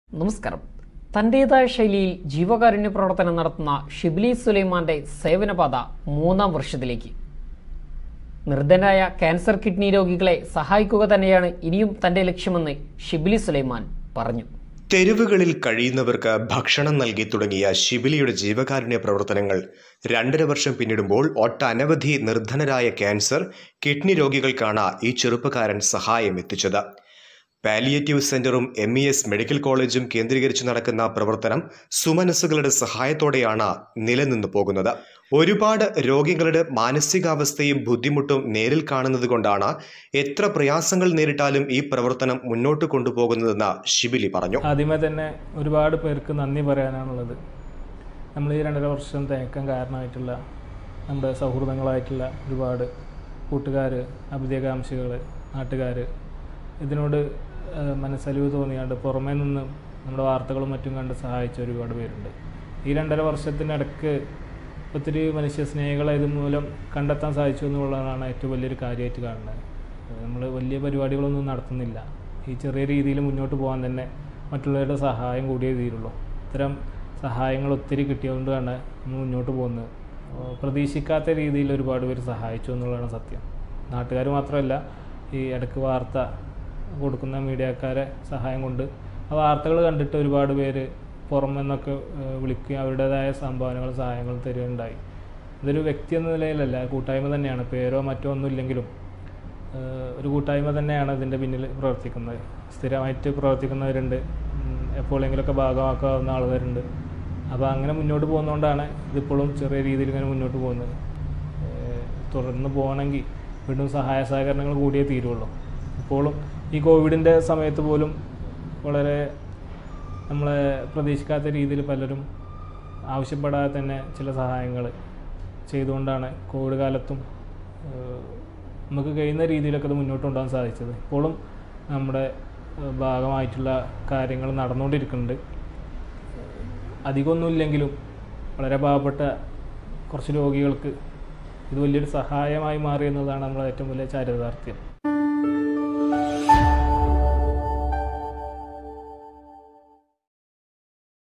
നമസ്കാരം തൻ്റേതായ ശൈലിയിൽ ജീവകാരുണ്യ പ്രവർത്തനം നടത്തുന്ന ഷിബിലി സുലൈമാന്റെ സേവനപാത മൂന്നാം വർഷത്തിലേക്ക് നിർദ്ധനായ ക്യാൻസർ കിഡ്നി രോഗികളെ സഹായിക്കുക തന്നെയാണ് ഇനിയും തന്റെ ലക്ഷ്യമെന്ന് ഷിബിലി സുലൈമാൻ പറഞ്ഞു തെരുവുകളിൽ കഴിയുന്നവർക്ക് ഭക്ഷണം നൽകി തുടങ്ങിയ ശിബിലിയുടെ ജീവകാരുണ്യ പ്രവർത്തനങ്ങൾ രണ്ടര വർഷം പിന്നിടുമ്പോൾ ഒട്ടനവധി നിർധനരായ ക്യാൻസർ കിഡ്നി രോഗികൾക്കാണ് ഈ ചെറുപ്പക്കാരൻ സഹായം എത്തിച്ചത് പാലിയേറ്റീവ് സെന്ററും എം ഇ എസ് മെഡിക്കൽ കോളേജും കേന്ദ്രീകരിച്ച് നടക്കുന്ന പ്രവർത്തനം സുമനസ്സുകളുടെ സഹായത്തോടെയാണ് നിലനിന്നു പോകുന്നത് ഒരുപാട് രോഗികളുടെ മാനസികാവസ്ഥയും ബുദ്ധിമുട്ടും നേരിൽ കാണുന്നത് കൊണ്ടാണ് എത്ര പ്രയാസങ്ങൾ നേരിട്ടാലും ഈ പ്രവർത്തനം മുന്നോട്ട് കൊണ്ടുപോകുന്നതെന്ന് ഷിബിലി പറഞ്ഞു ആദ്യമേ തന്നെ ഒരുപാട് പേർക്ക് നന്ദി പറയാനാണുള്ളത് നമ്മൾ ഈ രണ്ടര വർഷം തേക്കാൻ കാരണമായിട്ടുള്ള നമ്മുടെ സൗഹൃദങ്ങളായിട്ടുള്ള ഒരുപാട് കൂട്ടുകാർ അഭിതേകാംക്ഷികൾ നാട്ടുകാർ ഇതിനോട് ആ, മനസ്സലിവ് തോന്നിയാണ്ട് പുറമേ നിന്ന് നമ്മുടെ വാർത്തകളും മറ്റും കണ്ട് സഹായിച്ച ഒരുപാട് പേരുണ്ട് ഈ രണ്ടര വർഷത്തിനിടക്ക് ഒത്തിരി മനുഷ്യ സ്നേഹികളെ ഇതുമൂലം കണ്ടെത്താൻ സാധിച്ചു എന്നുള്ളതാണ് ഏറ്റവും വലിയൊരു കാര്യമായിട്ട് കാണുന്നത് നമ്മൾ വലിയ പരിപാടികളൊന്നും നടത്തുന്നില്ല ഈ ചെറിയ രീതിയിൽ മുന്നോട്ട് പോകാൻ തന്നെ മറ്റുള്ളവരുടെ സഹായം കൂടിയേ തീരുള്ളൂ ഇത്തരം സഹായങ്ങൾ ഒത്തിരി കിട്ടിയതുകൊണ്ടാണ് നമ്മൾ മുന്നോട്ട് പോകുന്നത് അപ്പോൾ പ്രതീക്ഷിക്കാത്ത രീതിയിൽ ഒരുപാട് പേര് സഹായിച്ചു എന്നുള്ളതാണ് സത്യം നാട്ടുകാർ മാത്രമല്ല ഈ ഇടയ്ക്ക് വാർത്ത കൊടുക്കുന്ന മീഡിയക്കാരെ സഹായം കൊണ്ട് ആ വാർത്തകൾ കണ്ടിട്ട് ഒരുപാട് പേര് പുറമെ നിന്നൊക്കെ ഏഹ്, വിളിക്കുകയും അവരുടേതായ സംഭാവനകൾ സഹായങ്ങൾ തരികയുണ്ടായി ഇതൊരു വ്യക്തി എന്ന നിലയിലല്ല കൂട്ടായ്മ തന്നെയാണ് പേരോ മറ്റോ ഒന്നുമില്ലെങ്കിലും ഏഹ്, ഒരു കൂട്ടായ്മ തന്നെയാണ് ഇതിൻ്റെ പിന്നിൽ പ്രവർത്തിക്കുന്നത് സ്ഥിരമായിട്ട് പ്രവർത്തിക്കുന്നവരുണ്ട് ഉം, എപ്പോഴെങ്കിലുമൊക്കെ ഭാഗമാക്കാവുന്ന ആളുകാരുണ്ട് അപ്പോൾ അങ്ങനെ മുന്നോട്ട് പോകുന്നതുകൊണ്ടാണ് ഇതിപ്പോഴും ചെറിയ രീതിയിൽ ഇങ്ങനെ മുന്നോട്ട് പോകുന്നത് ഏഹ്, തുടർന്ന് പോകണമെങ്കിൽ വീണ്ടും സഹായ സഹകരണങ്ങൾ കൂടിയേ തീരുള്ളൂ ഇപ്പോഴും ഈ കോവിഡിൻ്റെ സമയത്ത് പോലും വളരെ നമ്മളെ പ്രതീക്ഷിക്കാത്ത രീതിയിൽ പലരും ആവശ്യപ്പെടാതെ തന്നെ ചില സഹായങ്ങൾ ചെയ്തുകൊണ്ടാണ് കോവിഡ് കാലത്തും ഏഹ്, നമുക്ക് കഴിയുന്ന രീതിയിലൊക്കെ അത് മുന്നോട്ട് കൊണ്ടുപോകാൻ സാധിച്ചത് ഇപ്പോഴും നമ്മുടെ ഏഹ്, ഭാഗമായിട്ടുള്ള കാര്യങ്ങൾ നടന്നുകൊണ്ടിരിക്കുന്നുണ്ട് അധികമൊന്നുമില്ലെങ്കിലും വളരെ പാവപ്പെട്ട കുറച്ച് രോഗികൾക്ക് ഇത് വലിയൊരു സഹായമായി മാറി എന്നതാണ് നമ്മളെ ഏറ്റവും വലിയ ചാരിതാർത്ഥ്യം